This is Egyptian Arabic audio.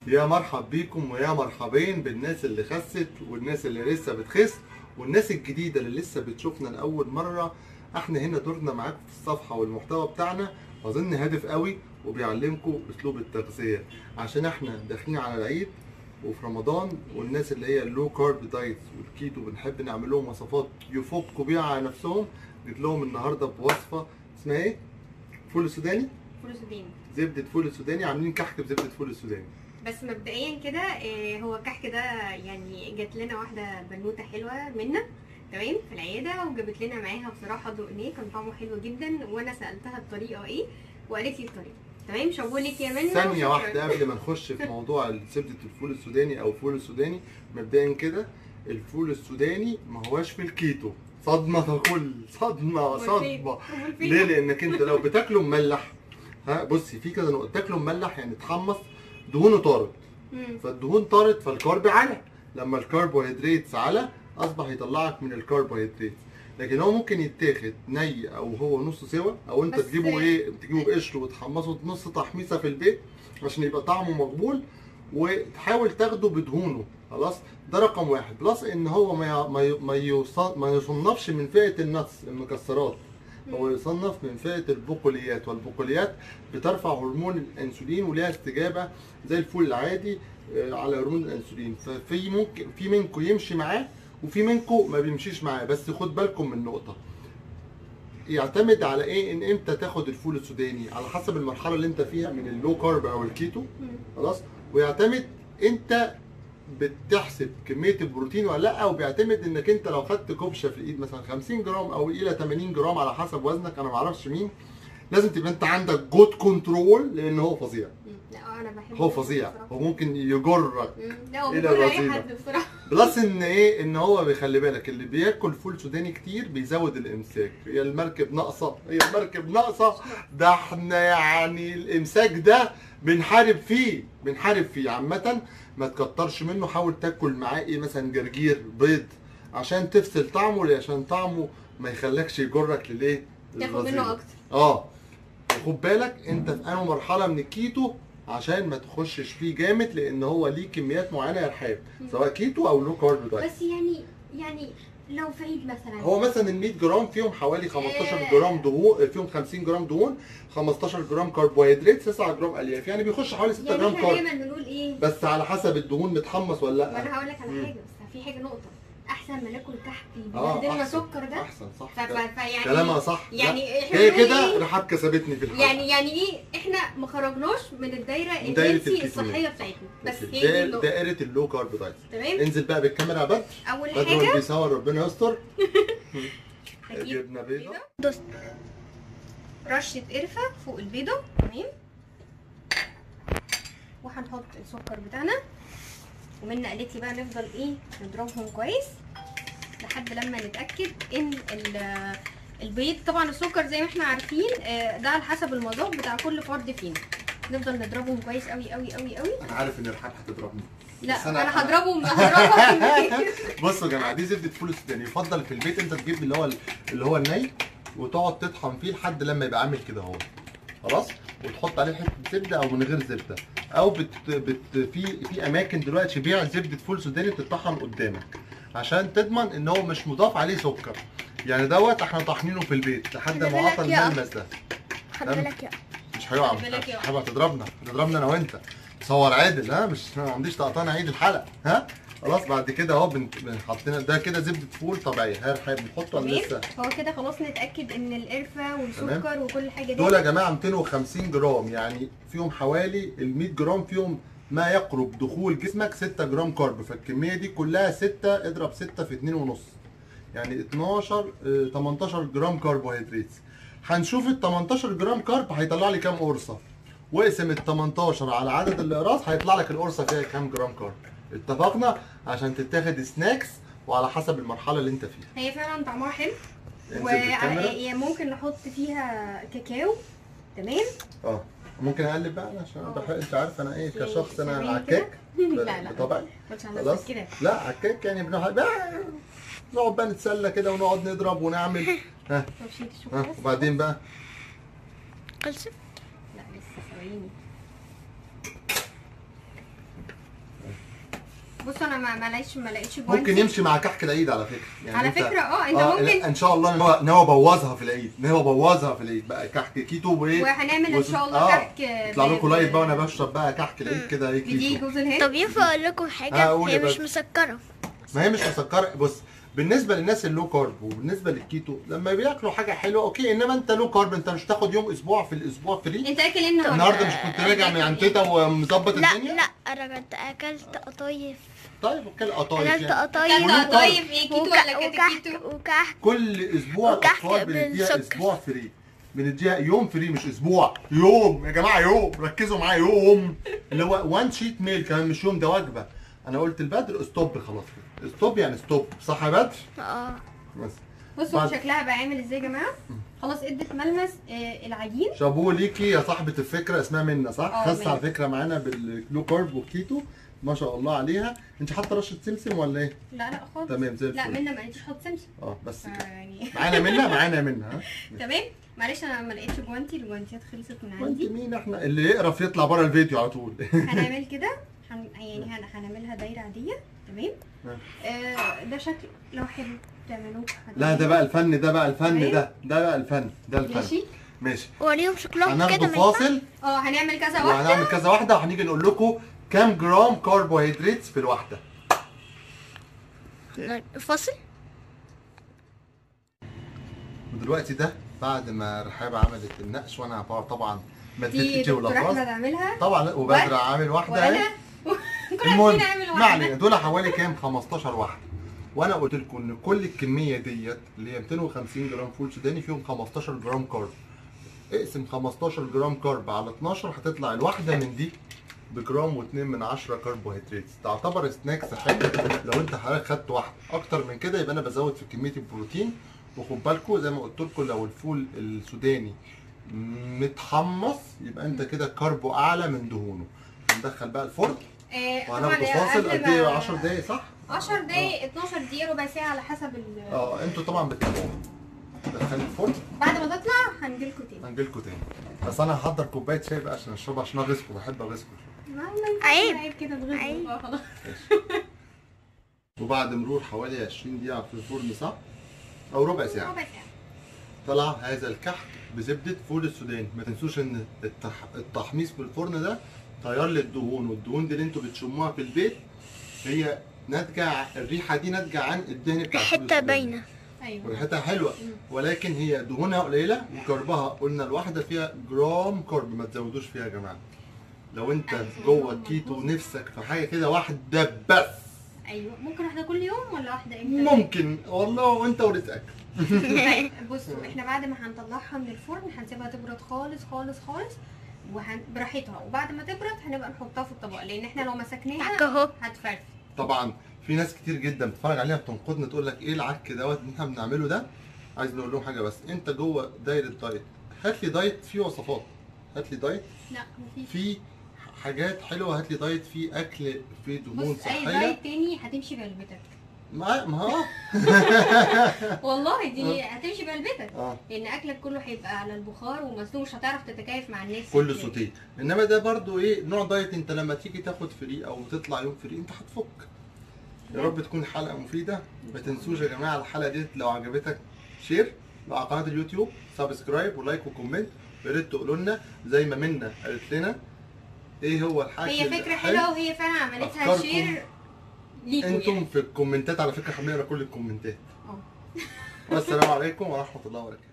يا مرحب بيكم ويا مرحبين بالناس اللي خست والناس اللي لسه بتخس والناس الجديدة اللي لسه بتشوفنا لأول مرة احنا هنا دورنا معاكم في الصفحة والمحتوى بتاعنا أظن هادف قوي وبيعلمكم أسلوب التغذية عشان احنا داخلين على العيد وفي رمضان والناس اللي هي اللو كارب دايت والكيتو بنحب نعمل لهم وصفات يفكوا بيها على نفسهم جيت لهم النهارده بوصفة اسمها ايه؟ فول سوداني فول سوداني زبدة فول سوداني عاملين كحك بزبدة فول سوداني بس مبدئيا كده آه، هو الكحك ده يعني جات لنا واحده بنوته حلوه منا تمام في العياده وجابت لنا معاها بصراحه دقنيه كان طعمه حلو جدا وانا سالتها الطريقه ايه وقالت لي الطريقه تمام شابوه لك يا منى ثانية وشكراً. واحدة قبل ما نخش في موضوع زبدة الفول السوداني أو الفول السوداني مبدئيا كده الفول السوداني ما هواش في الكيتو صدمة كل صدمة أمال فين؟ صدمة أمال فين؟ ليه؟ لأنك أنت لو بتاكله مملح ها بصي في كذا نقطة تاكله مملح يعني اتحمص دهونه طارت مم. فالدهون طارت فالكارب على لما الكربوهيدرات على أصبح يطلعك من الكربوهيدرات لكن هو ممكن يتاخد ني او هو نص سوا او انت بس- تجيبه ايه تجيبه بقشر وتحمصه نص تحميصه في البيت عشان يبقى طعمه مقبول وتحاول تاخده بدهونه خلاص ده رقم واحد بلس ان هو ما ي- ما ي- ما يص- ما يصنفش من فئه النتس المكسرات هو يصنف من فئه البقوليات والبقوليات بترفع هرمون الانسولين وليها استجابه زي الفول العادي آه، على هرمون الانسولين ففي ممكن في منكم يمشي معاه وفي منكم ما بيمشيش معاه بس خد بالكم من نقطه يعتمد على ايه ان امتى تاخد الفول السوداني على حسب المرحله اللي انت فيها من اللو كارب او الكيتو مم. خلاص ويعتمد انت بتحسب كميه البروتين ولا لا وبيعتمد انك انت لو خدت كبشه في الايد مثلا 50 جرام او الى 80 جرام على حسب وزنك انا ما اعرفش مين لازم تبقى انت عندك جود كنترول لان هو فظيع مم. لا انا بحب هو فظيع هو ممكن يجرك مم. لا هو إيه بيقول اي الرذيلة؟ حد بصراحه بلس ان ايه ان هو بيخلي بالك اللي بياكل فول سوداني كتير بيزود الامساك هي المركب ناقصه هي المركب ناقصه ده احنا يعني الامساك ده بنحارب فيه بنحارب فيه عامه ما تكترش منه حاول تاكل معاه ايه مثلا جرجير بيض عشان تفصل طعمه ليه؟ عشان طعمه ما يخلكش يجرك للايه تاخد للرذيلة. منه اكتر اه خد بالك انت في انهي مرحله من الكيتو عشان ما تخشش فيه جامد لان هو ليه كميات معينه يا رحاب سواء كيتو او لو كارب دايت بس يعني يعني لو في عيد مثلا هو مثلا ال 100 جرام فيهم حوالي 15 آه. جرام دهون فيهم 50 جرام دهون 15 جرام كربوهيدرات 9 جرام الياف يعني بيخش حوالي 6 يعني جرام احنا كارب دايما بنقول ايه بس على حسب الدهون متحمص ولا ما انا لا هقول لك على مم. حاجه بس في حاجه نقطه احسن ما ناكل كحك اه بيبهدلنا احسن سكر ده احسن صح ف- ف- فيعني كلامها صح يعني لا. احنا هي بنقول كده إيه؟ رحاب كسبتني في الحلقه يعني يعني ايه احنا ما خرجناش من الدايره من دايرة الهيلثي الكيتونية. الصحيه بتاعتنا بس أوكي. هي دي دائر- النقطه دائره اللو كارب دايت تمام انزل بقى بالكاميرا يا بدر اول بدر هو حاجه بيصور ربنا يستر هجيب جبنه بيضه بيضه رشه قرفه فوق البيضه تمام وهنحط السكر بتاعنا ومنى قالت لي بقى نفضل ايه نضربهم كويس لحد لما نتاكد ان ال- البيض طبعا السكر زي ما احنا عارفين آه، ده على حسب المذاق بتاع كل فرد فينا نفضل نضربهم كويس قوي قوي قوي قوي انا عارف ان رحاب هتضربني لا بس أنا- انا أنا- هضربهم هضربهم في البيت. بصوا يا جماعه دي زبده فول السوداني يفضل في البيت انت تجيب اللي هو اللي هو الني وتقعد تطحن فيه لحد لما يبقى عامل كده اهو خلاص وتحط عليه حته زبده او من غير زبده او بت بت في في اماكن دلوقتي تبيع زبده فول سوداني تطحن قدامك عشان تضمن ان هو مش مضاف عليه سكر يعني دوت احنا طحنينه في البيت لحد خلي ما بالك عطى يا الملمس ده خلي بالك يا مش هيقع خلي بالك مش يا حابب هتضربنا هتضربنا انا وانت صور عادل ها مش ما عنديش تقطان عيد الحلقه ها خلاص بعد كده اهو بن- بن- حطينا ده كده زبده فول طبيعيه ها رحاب بنحطه ولا تمام لسه هو كده خلاص نتاكد ان القرفه والسكر وكل حاجه دول دي يا جماعه 250 جرام يعني فيهم حوالي ال 100 جرام فيهم ما يقرب دخول جسمك 6 جرام كارب فالكميه دي كلها 6 اضرب 6 في 2 ونص يعني 12 آه، 18 جرام كربوهيدرات هنشوف ال 18 جرام كارب هيطلع لي كام قرصه واقسم ال 18 على عدد الاقراص هيطلع لك القرصه فيها كام جرام كارب اتفقنا عشان تتاخد سناكس وعلى حسب المرحله اللي انت فيها هي فعلا طعمها حلو انزل بالكاميرا وممكن نحط فيها كاكاو تمام اه ممكن اقلب بقى أنا عشان اه. بحب انت عارف انا ايه في كشخص انا ثواني عكاك لا لا بطبعي مش على خلاص نفسك كده لا عكاك يعني بنقعد بقى نقعد بقى نتسلى كده ونقعد نضرب ونعمل ها طب شيل ها الشوكولاته وبعدين بقى خلصت لا لسه ثواني بصوا انا ما ما لقيتش ما لقيتش جوانتي ممكن يمشي مع كحك العيد على فكره يعني على أنت- فكره اه انت آه ممكن لا، ان شاء الله ناوي ناوي ابوظها في العيد ناوي ابوظها في العيد بقى كحك كيتو وايه وهنعمل ان وس- شاء الله آه، كحك يطلع لكم ب- لايف بقى وانا بشرب بقى كحك العيد كده ايه بدي كيتو جوز الهند طب ينفع اقول لكم آه، حاجه قولي هي بس. مش مسكره ما هي مش مسكره بص بالنسبه للناس اللو كارب وبالنسبه للكيتو لما بياكلوا حاجه حلوه اوكي انما انت لو كارب انت مش تاخد يوم اسبوع في الاسبوع فري انت اكل ايه النهارده النهارده مش كنت راجع من عند تيتا ومظبط لا الدنيا لا انا كنت اكلت قطايف طيب اوكي قطايف اكلت يعني قطايف اكلت ولو قطايف ايه كيتو وك- ولا كانت وكحك كيتو وكحك كل اسبوع وكحك الاطفال بنديها بالسكر. اسبوع فري بنديها يوم فري مش اسبوع يوم يا جماعه يوم ركزوا معايا يوم اللي هو وان شيت ميل كمان مش يوم ده وجبه انا قلت البدر ستوب خلاص كده ستوب يعني ستوب صح يا بدر اه بس بصوا بعد- شكلها بقى عامل ازاي يا جماعه خلاص ادت ملمس آه، العجين شابوه ليكي يا صاحبه الفكره اسمها منى صح اه، خاصه منى. على فكره معانا باللو كارب والكيتو ما شاء الله عليها انت حاطه رشه سمسم ولا ايه لا لا خالص تمام زي لا الفل منا ما لقيتش حط سمسم اه بس كده يعني معانا منى معانا منى ها تمام معلش انا ما لقيتش جوانتي الجوانتيات خلصت من وانت عندي مين احنا اللي يقرف يطلع بره الفيديو على طول هنعمل كده هن... يعني هن... هنعملها دايره عاديه تمام اه. آه ده شكل لو حلو تعملوه لا ده بقى الفن ده بقى الفن تمام. ده ده بقى الفن ده الفن ماشي ماشي وريهم شكلهم هناخده كده ما ينفعش؟ فاصل اه هنعمل كذا واحده وهنعمل كذا واحده وهنيجي نقول لكم كام جرام كربوهيدرات في الواحده فاصل ودلوقتي ده بعد ما رحاب عملت النقش وانا طبعا دي مديت دكتور احمد ولفظت عاملها طبعا لا، وبدر وأنا- عامل واحده اهي وانا كل المهم واحد نعمل ما علينا واحده دول حوالي كام 15 واحده وانا قلت لكم ان كل الكميه ديت اللي هي 250 جرام فول سوداني فيهم 15 جرام كارب اقسم 15 جرام كارب على 12 هتطلع الواحده من دي بجرام واتنين من عشرة كربوهيدرات تعتبر سناكس حلو لو انت حضرتك خدت واحده اكتر من كده يبقى انا بزود في كميه البروتين وخد بالكم زي ما قلت لكم لو الفول السوداني متحمص يبقى انت كده كاربو اعلى من دهونه هندخل بقى الفرن آه طبعا وهناخده فاصل قبل قد ايه ما- 10 دقايق صح؟ 10 دقايق 12 دقيقه ربع ساعه على حسب ال اه انتوا طبعا بتتابعوا دخلي الفرن بعد ما تطلع هنجيلكوا تاني هنجيلكوا تاني بس انا هحضر كوبايه شاي بقى عشان اشربها عشان اغيظكم بحب اغيظكم ما ما ينفعش عيب. عيب كده تغيظوا عيب. بقى خلاص وبعد مرور حوالي 20 دقيقه في الفرن صح؟ او ربع ساعه ربع ساعه طلع هذا الكحك بزبده فول السوداني ما تنسوش ان التح... التحميص في الفرن ده طيار للدهون والدهون دي اللي انتوا بتشموها في البيت هي ناتجه ع- الريحه دي ناتجه عن الدهن بتاع الفول حته السوداني. باينه ايوه وريحتها حلوه ولكن هي دهونها قليله وكربها قلنا الواحده فيها جرام كرب ما تزودوش فيها يا جماعه لو انت أيوة. جوه الكيتو نفسك في حاجه كده واحده بس ايوه ممكن واحده كل يوم ولا واحده امتى ممكن والله وانت ورزقك طيب بصوا احنا بعد ما هنطلعها من الفرن هنسيبها تبرد خالص خالص خالص وهن... براحتها وبعد ما تبرد هنبقى نحطها في الطبق لان احنا لو مسكناها عك اهو هتفرفر طبعا في ناس كتير جدا بتتفرج علينا بتنقدنا تقول لك ايه العك دوت اللي احنا بنعمله ده عايز نقول لهم حاجه بس انت جوه دايره دايت هات لي دايت فيه وصفات هات لي دايت لا مفيش فيه حاجات حلوه هات لي دايت فيه اكل فيه دهون بص اي صحيه دايت تاني هتمشي بقلبتك ما ما هو والله دي هتمشي بقلبتك اه لان اكلك كله هيبقى على البخار ومسلوق مش هتعرف تتكيف مع الناس كله سوتيه انما ده برضو ايه نوع دايت انت لما تيجي تاخد فري او تطلع يوم فري انت هتفك يا رب تكون الحلقه مفيده ما تنسوش يا جماعه الحلقه دي لو عجبتك شير على قناه اليوتيوب سبسكرايب ولايك وكومنت يا ريت تقولوا لنا زي ما منا قالت لنا ايه هو الحاجه هي فكره حلوه وهي فعلا عملتها أفكاركم شير ليكوا انتم يعني في الكومنتات على فكره احنا بنقرا كل الكومنتات اه والسلام عليكم ورحمه الله وبركاته